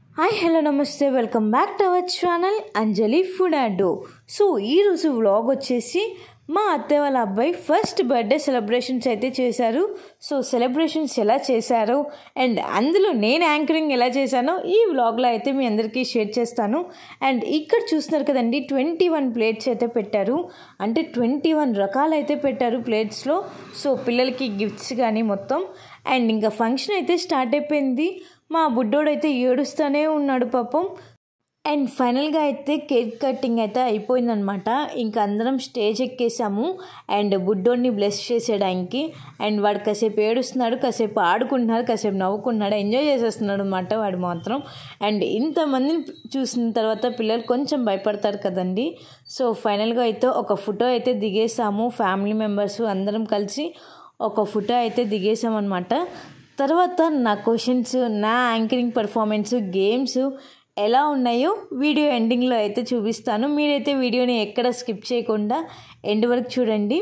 Hi hello నమస్తే welcome back to our channel Anjali food and so ఈరోజు vlog వచ్చేసి మా అత్తయ్య వాళ్ళ అబ్బాయి ఫస్ట్ బర్త్డే సెలబ్రేషన్స్ అయితే చేశారు సో సెలబ్రేషన్స్ ఎలా చేశారు అండ్ అందులో నేను యాంకరింగ్ ఎలా చేశానో ఈ వ్లాగ్లో అయితే మీ అందరికీ షేర్ చేస్తాను అండ్ ఇక్కడ చూస్తున్నారు కదండి ట్వంటీ వన్ ప్లేట్స్ అయితే పెట్టారు అంటే ట్వంటీ వన్ రకాలు అయితే పెట్టారు ప్లేట్స్లో సో పిల్లలకి గిఫ్ట్స్ కానీ మొత్తం అండ్ ఇంకా ఫంక్షన్ అయితే స్టార్ట్ అయిపోయింది మా బుడ్డోడైతే ఏడుస్తూనే ఉన్నాడు పాపం అండ్ ఫైనల్గా అయితే కేక్ కటింగ్ అయితే అయిపోయిందనమాట ఇంకా అందరం స్టేజ్ ఎక్కేసాము అండ్ బుడ్డోడిని బ్లెస్ చేసేయడానికి అండ్ వాడు కాసేపు ఏడుస్తున్నాడు కాసేపు ఆడుకుంటున్నాడు కాసేపు నవ్వుకుంటున్నాడు ఎంజాయ్ చేసేస్తున్నాడు అనమాట వాడు మాత్రం అండ్ ఇంతమందిని చూసిన తర్వాత పిల్లలు కొంచెం భయపడతారు కదండి సో ఫైనల్గా అయితే ఒక ఫోటో అయితే దిగేసాము ఫ్యామిలీ మెంబర్స్ అందరం కలిసి ఒక ఫోటో అయితే దిగేసామన్నమాట తర్వాత నా క్వశ్చన్స్ నా యాంకరింగ్ పర్ఫార్మెన్స్ గేమ్స్ ఎలా ఉన్నాయో వీడియో ఎండింగ్లో అయితే చూపిస్తాను మీరైతే వీడియోని ఎక్కడ స్కిప్ చేయకుండా ఎండ్ వరకు చూడండి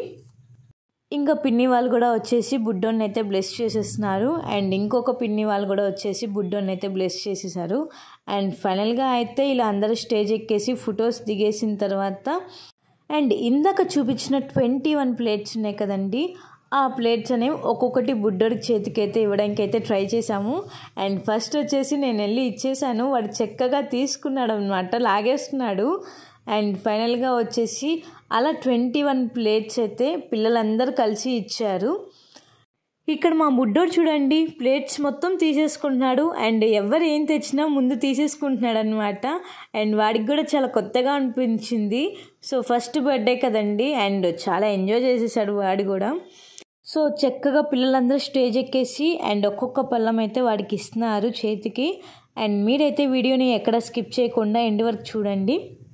ఇంకా పిన్ని వాళ్ళు కూడా వచ్చేసి బుడ్డోని అయితే బ్లెస్ చేసేస్తున్నారు అండ్ ఇంకొక పిన్ని వాళ్ళు కూడా వచ్చేసి బుడ్డోని అయితే బ్లెస్ చేసేసారు అండ్ ఫైనల్గా అయితే ఇలా అందరూ స్టేజ్ ఎక్కేసి ఫొటోస్ దిగేసిన తర్వాత అండ్ ఇందాక చూపించిన ట్వంటీ వన్ ప్లేట్స్ ఉన్నాయి కదండి ఆ ప్లేట్స్ అనేవి ఒక్కొక్కటి బుడ్డోడి చేతికి అయితే ఇవ్వడానికి అయితే ట్రై చేశాము అండ్ ఫస్ట్ వచ్చేసి నేను వెళ్ళి ఇచ్చేసాను వాడు చక్కగా తీసుకున్నాడు అనమాట లాగేస్తున్నాడు అండ్ ఫైనల్గా వచ్చేసి అలా ట్వంటీ వన్ ప్లేట్స్ అయితే పిల్లలందరూ కలిసి ఇచ్చారు ఇక్కడ మా బుడ్డోడు చూడండి ప్లేట్స్ మొత్తం తీసేసుకుంటున్నాడు అండ్ ఎవరు ఏం తెచ్చినా ముందు తీసేసుకుంటున్నాడు అనమాట అండ్ వాడికి కూడా చాలా కొత్తగా అనిపించింది సో ఫస్ట్ బర్త్డే కదండి అండ్ చాలా ఎంజాయ్ చేసేసాడు వాడు కూడా సో చక్కగా పిల్లలందరూ స్టేజ్ ఎక్కేసి అండ్ ఒక్కొక్క పళ్ళం అయితే వాడికి ఇస్తున్నారు చేతికి అండ్ మీరైతే వీడియోని ఎక్కడ స్కిప్ చేయకుండా ఎండ్ వరకు చూడండి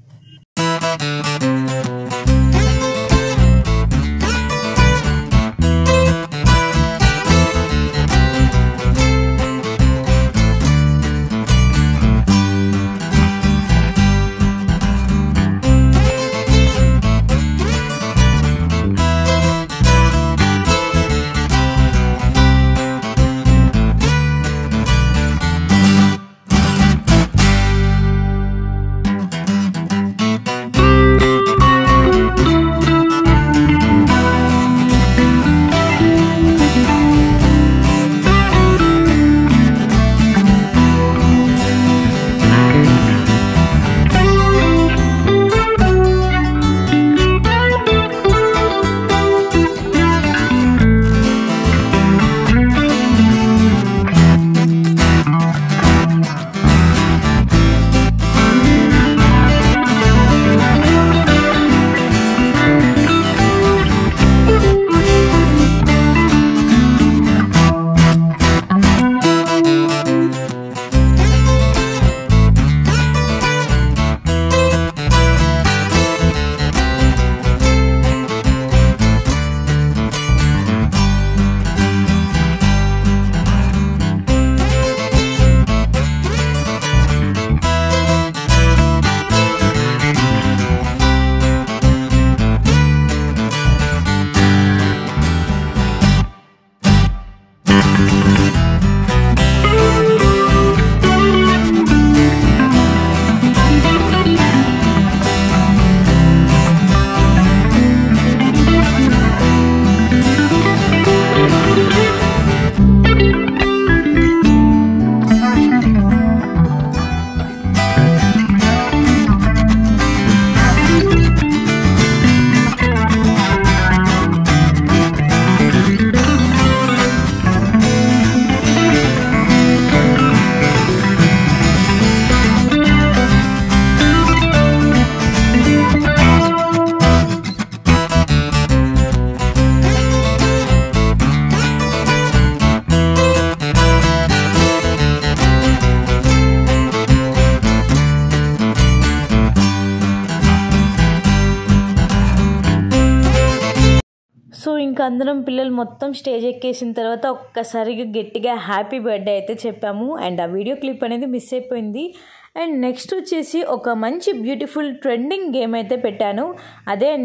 సో ఇంకా అందరం పిల్లలు మొత్తం స్టేజ్ ఎక్కేసిన తర్వాత ఒక్కసారిగా గట్టిగా హ్యాపీ బర్త్డే అయితే చెప్పాము అండ్ ఆ వీడియో క్లిప్ అనేది మిస్ అయిపోయింది అండ్ నెక్స్ట్ వచ్చేసి ఒక మంచి బ్యూటిఫుల్ ట్రెండింగ్ గేమ్ అయితే పెట్టాను అదే అండి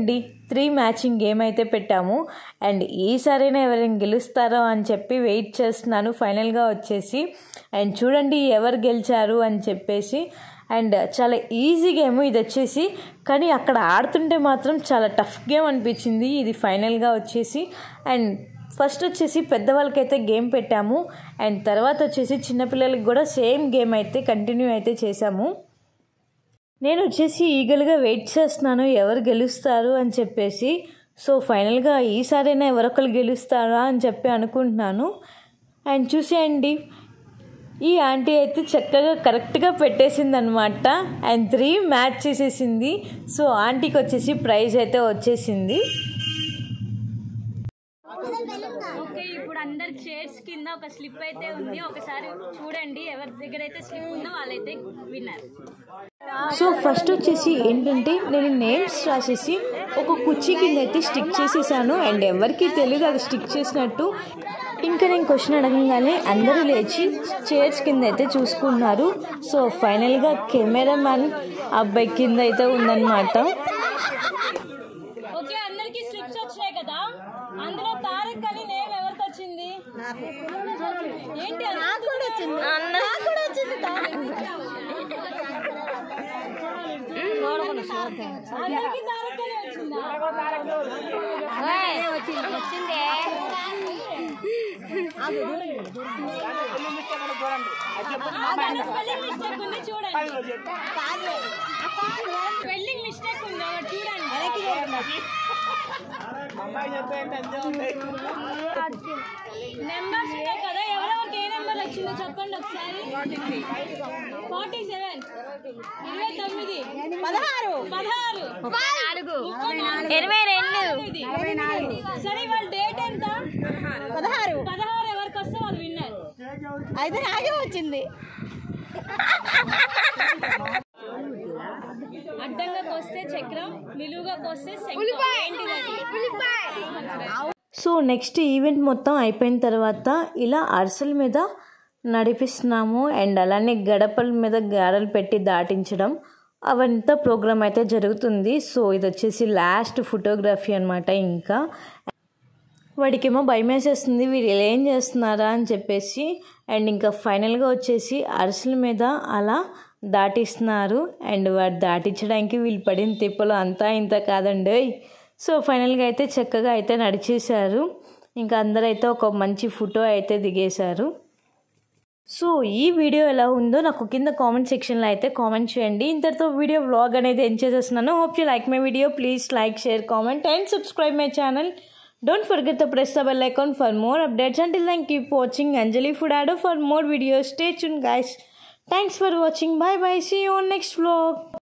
త్రీ మ్యాచింగ్ గేమ్ అయితే పెట్టాము అండ్ ఈసారైనా ఎవరైనా గెలుస్తారో అని చెప్పి వెయిట్ చేస్తున్నాను ఫైనల్గా వచ్చేసి అండ్ చూడండి ఎవరు గెలిచారు అని చెప్పేసి అండ్ చాలా ఈజీ గేమ్ ఇది వచ్చేసి కానీ అక్కడ ఆడుతుంటే మాత్రం చాలా టఫ్ గేమ్ అనిపించింది ఇది ఫైనల్గా వచ్చేసి అండ్ ఫస్ట్ వచ్చేసి పెద్దవాళ్ళకైతే గేమ్ పెట్టాము అండ్ తర్వాత వచ్చేసి చిన్నపిల్లలకి కూడా సేమ్ గేమ్ అయితే కంటిన్యూ అయితే చేశాము నేను వచ్చేసి ఈగలుగా వెయిట్ చేస్తున్నాను ఎవరు గెలుస్తారు అని చెప్పేసి సో ఫైనల్గా ఈసారైనా ఎవరొకరు గెలుస్తారా అని చెప్పి అనుకుంటున్నాను అండ్ చూసేయండి ఈ ఆంటీ అయితే చక్కగా కరెక్ట్గా పెట్టేసింది అనమాట అండ్ త్రీ మ్యాచ్ చేసేసింది సో ఆంటీకి వచ్చేసి ప్రైజ్ అయితే వచ్చేసింది ఓకే ఇప్పుడు అందరి చైర్స్ కింద ఒక స్లిప్ అయితే ఉంది ఒకసారి చూడండి ఎవరి దగ్గర అయితే స్లిప్ ఉందో వాళ్ళైతే విన్నారు సో ఫస్ట్ వచ్చేసి ఏంటంటే నేను నేమ్స్ రాసేసి ఒక కుర్చీ కింద అయితే స్టిక్ చేసేసాను అండ్ ఎవరికి తెలియదు అది స్టిక్ చేసినట్టు ఇంకా నేను క్వశ్చన్ అడగంగానే అందరూ లేచి చైర్స్ కింద అయితే చూసుకున్నారు సో ఫైనల్గా కెమెరామ్యాన్ అబ్బాయి కింద అయితే ఉందన్నమాట ఓకే అందరికి స్లిప్స్ వచ్చాయి కదా అందులో తారక్ అని నేమ్ ఎవరికి వచ్చింది ఏంటి నాకు కూడా వచ్చింది నాకు కూడా వచ్చింది అందరికి తారక్ అని వచ్చిందా వచ్చిందే స్పెల్లింగ్ మిస్టేక్ ఉంది చూడండి స్పెల్లింగ్ మిస్టేక్ ఉంది ఒకటి చూడండి నెంబర్స్ ఉన్నాయి కదా ఎవరెవరికి ఏ నెంబర్ వచ్చిందో చెప్పండి ఒకసారి ఫార్టీ సెవెన్ ఇరవై తొమ్మిది పదహారు పదహారు నాలుగు ఇరవై రెండు సరే వాళ్ళ డేట్ ఎంత పదహారు పదహారు ఎవరికి వస్తే వాళ్ళు విన్నారు అయితే నాకే వచ్చింది అడ్డంగా కోస్తే చక్రం నిలువుగా కోస్తే శంఖం ఏంటిది అది? సో నెక్స్ట్ ఈవెంట్ మొత్తం అయిపోయిన తర్వాత ఇలా అరిసెల మీద నడిపిస్తున్నాము అండ్ అలానే గడపల మీద గారెలు పెట్టి దాటించడం అవంతా ప్రోగ్రామ్ అయితే జరుగుతుంది సో ఇది వచ్చేసి లాస్ట్ ఫోటోగ్రఫీ అనమాట ఇంకా వాడికేమో భయం వేసేస్తుంది వీరు ఇలా ఏం చేస్తున్నారా అని చెప్పేసి అండ్ ఇంకా ఫైనల్గా వచ్చేసి అరిసెల మీద అలా దాటిస్తున్నారు అండ్ వాడు దాటించడానికి వీళ్ళు పడిన తిప్పలు అంతా ఇంత కాదండి సో ఫైనల్గా అయితే చక్కగా అయితే నడిచేశారు ఇంకా అందరైతే ఒక మంచి ఫోటో అయితే దిగేశారు సో ఈ వీడియో ఎలా ఉందో నాకు కింద కామెంట్ సెక్షన్లో అయితే కామెంట్ చేయండి ఇంతటితో వీడియో వ్లాగ్ అనేది ఎండ్ చేసేస్తున్నాను hope you like my video please like share comment and subscribe my channel don't forget the press the bell icon for more updates until then keep watching Anjali food ఆడో for more videos stay చూన్ guys thanks for watching bye bye see you next vlog